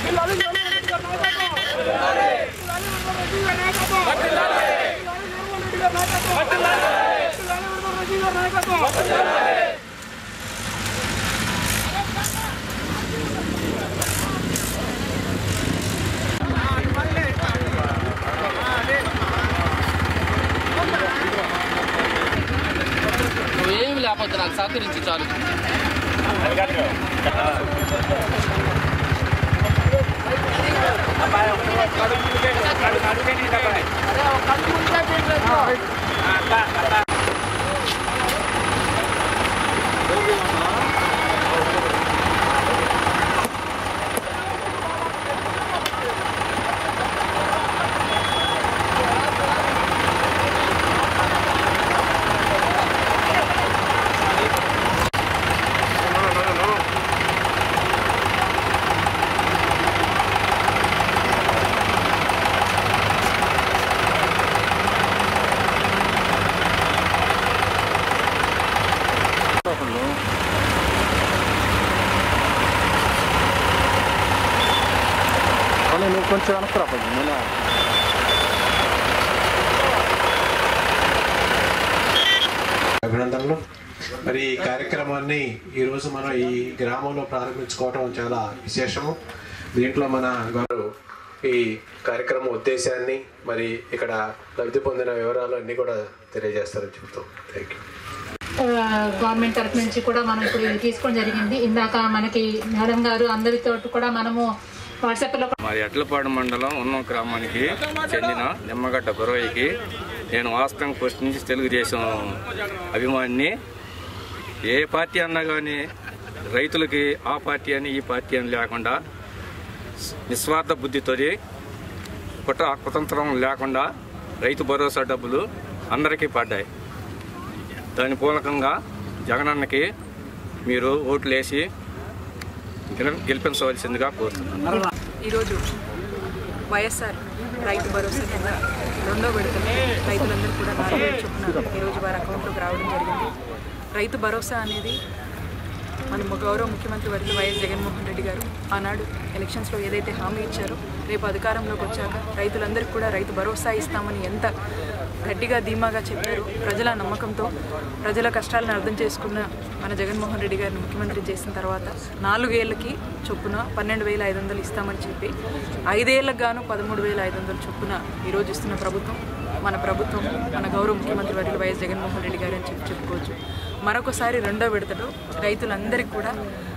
నువ్వేమి లేకపోతే నాకు సహకరించి చాలు నువ్వు కొంచెం వెనక్కి రాపండి నేను అభినందనలు మరి ఈ కార్యక్రమాన్ని ఈరోజు మనం ఈ గ్రామంలో ప్రారంభించుకోవటం చాలా విశేషము దీంట్లో మన గారు ఈ కార్యక్రమం ఉద్దేశాన్ని మరి ఇక్కడ లబ్ధి పొందిన వివరాలు అన్నీ కూడా తెలియజేస్తారని చెప్తాం థ్యాంక్ యూ గవర్నమెంట్ తరఫు నుంచి కూడా మనం ఇప్పుడు ఇది తీసుకోవడం జరిగింది ఇందాక మనకి మేడం గారు అందరితో కూడా మనము వాట్సాప్లో మరి ఎడ్లపాడు మండలం ఉన్నం గ్రామానికి చెందిన నిమ్మగడ్డ గురవయ్యకి నేను వాస్తవంగా ఫస్ట్ నుంచి తెలుగుదేశం అభిమానిని ఏ పార్టీ అన్నా కానీ రైతులకి ఆ పార్టీ అని ఈ పార్టీ అని లేకుండా నిస్వార్థ బుద్ధితోటి కుట కుతంత్రం లేకుండా రైతు భరోసా డబ్బులు అందరికీ పడ్డాయి దాని పూలకంగా జగనన్నకి మీరు ఓట్లు వేసి గెల- గెలిపించవలసిందిగా కోరుతున్నాను ఈరోజు వైఎస్ఆర్ రైతు భరోసా కింద రెండో విడతలో రైతులందరూ కూడా నాలుగు వేలు చొప్పున ఈరోజు వారి అకౌంట్లోకి రావడం జరిగింది రైతు భరోసా అనేది మన గౌరవ ముఖ్యమంత్రి వర్యులు వైఎస్ జగన్మోహన్ రెడ్డి గారు ఆనాడు ఎలక్షన్స్లో ఏదైతే హామీ ఇచ్చారో రేపు అధికారంలోకి వచ్చాక రైతులందరికీ కూడా రైతు భరోసా ఇస్తామని ఎంత గట్టిగా ధీమాగా చెప్పారు ప్రజల నమ్మకంతో ప్రజల కష్టాలను అర్థం చేసుకున్న మన జగన్మోహన్ రెడ్డి గారిని ముఖ్యమంత్రి చేసిన తర్వాత నాలుగేళ్లకి చొప్పున పన్నెండు వేల ఐదు వందలు ఇస్తామని చెప్పి ఐదేళ్లకు గాను పదమూడు వేల ఐదు వందలు చొప్పున ఈరోజు ఇస్తున్న ప్రభుత్వం మన ప్రభుత్వం మన గౌరవ ముఖ్యమంత్రి వర్యులు వైఎస్ జగన్మోహన్ రెడ్డి గారు అని చెప్పి చెప్పుకోవచ్చు మరొకసారి రెండో విడతలో రైతులందరికీ కూడా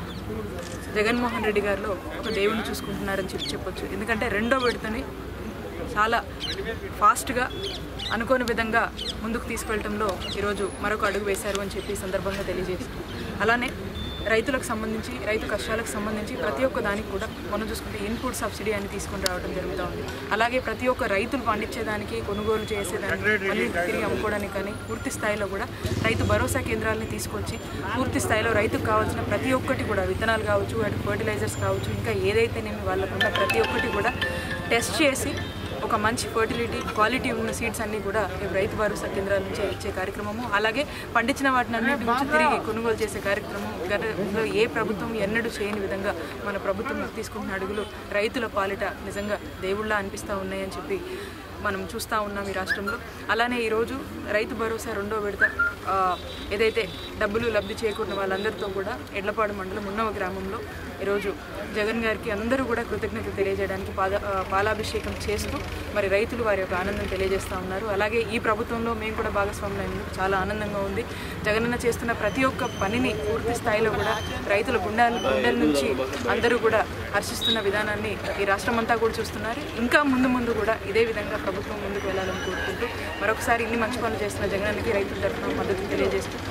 జగన్మోహన్ రెడ్డి గారిలో ఒక దేవుని చూసుకుంటున్నారని చెప్పి చెప్పొచ్చు ఎందుకంటే రెండో విడతని చాలా ఫాస్ట్గా అనుకోని విధంగా ముందుకు తీసుకెళ్లడంలో ఈరోజు మరొక అడుగు వేశారు అని చెప్పి ఈ సందర్భంగా తెలియజేస్తుంది అలానే రైతులకు సంబంధించి రైతు కష్టాలకు సంబంధించి ప్రతి ఒక్క దానికి కూడా మనం చూసుకుంటే ఇన్పుట్ సబ్సిడీ అని తీసుకొని రావడం జరుగుతూ ఉంది అలాగే ప్రతి ఒక్క రైతులు పండించేదానికి కొనుగోలు చేసేదానికి మళ్ళీ తిరిగి అమ్ముకోవడానికి కానీ పూర్తి స్థాయిలో కూడా రైతు భరోసా కేంద్రాలని తీసుకొచ్చి పూర్తి స్థాయిలో రైతుకు కావాల్సిన ప్రతి ఒక్కటి కూడా విత్తనాలు కావచ్చు అటు ఫర్టిలైజర్స్ కావచ్చు ఇంకా ఏదైతేనేమి వాళ్ళకున్న ప్రతి ఒక్కటి కూడా టెస్ట్ చేసి ఒక మంచి ఫర్టిలిటీ క్వాలిటీ ఉన్న సీడ్స్ అన్ని కూడా రేపు రైతు భరోసా కేంద్రాల నుంచి ఇచ్చే కార్యక్రమము అలాగే పండించిన వాటిని అన్నిటి నుంచి తిరిగి కొనుగోలు చేసే కార్యక్రమం గతంలో ఏ ప్రభుత్వం ఎన్నడూ చేయని విధంగా మన ప్రభుత్వం తీసుకుంటున్న అడుగులు రైతుల పాలిట నిజంగా దేవుళ్ళ అనిపిస్తూ ఉన్నాయని చెప్పి మనం చూస్తూ ఉన్నాం ఈ రాష్ట్రంలో అలానే ఈరోజు రైతు భరోసా రెండో విడత ఆ, ఏదైతే డబ్బులు లబ్ధి చేకూరిన వాళ్ళందరితో కూడా ఎడ్లపాడు మండలం ఉన్నవ గ్రామంలో ఈరోజు జగన్ గారికి అందరూ కూడా కృతజ్ఞతలు తెలియజేయడానికి పాద ఆ, పాలాభిషేకం చేస్తూ మరి రైతులు వారి యొక్క ఆనందం తెలియజేస్తూ ఉన్నారు అలాగే ఈ ప్రభుత్వంలో మేము కూడా భాగస్వాములు అయినందుకు చాలా ఆనందంగా ఉంది జగనన్న చేస్తున్న ప్రతి ఒక్క పనిని పూర్తి స్థాయిలో కూడా రైతుల గుండెల గుండెల నుంచి అందరూ కూడా హర్షిస్తున్న విధానాన్ని ఈ రాష్ట్రం అంతా కూడా చూస్తున్నారు ఇంకా ముందు ముందు కూడా ఇదే విధంగా ప్రభుత్వం ముందుకు వెళ్ళాలని కోరుకుంటూ మరొకసారి ఇన్ని మంచి పనులు చేస్తున్న జగనానికి రైతుల తరఫున మద్దతు తెలియజేస్తూ